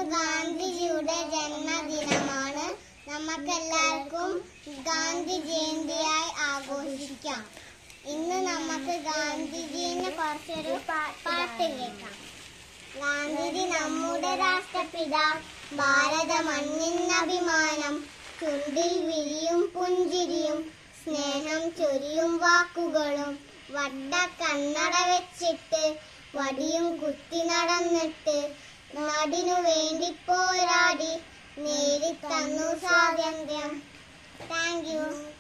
ഗാന്ധിജിയുടെ ജന്മദിനമാണ് നമുക്കെല്ലാവർക്കും ഗാന്ധി ജയന്തിയായി ആഘോഷിക്കാം ഇന്ന് നമുക്ക് ഗാന്ധിജീനെ കുറച്ചൊരു പാ- പാട്ട് കേൾക്കാം ഗാന്ധിജി നമ്മുടെ രാഷ്ട്രപിതാ ഭാരത മണ്ണിനഭിമാനം ചുണ്ടിൽ വിരിയും പുഞ്ചിരിയും സ്നേഹം ചൊരിയും വാക്കുകളും വട്ട കണ്ണട വെച്ചിട്ട് വടിയും കുത്തി നടന്നിട്ട് നാടിനു വേണ്ടി പോരാടി നേടിത്തന്നു സ്വാതന്ത്ര്യം താങ്ക് യു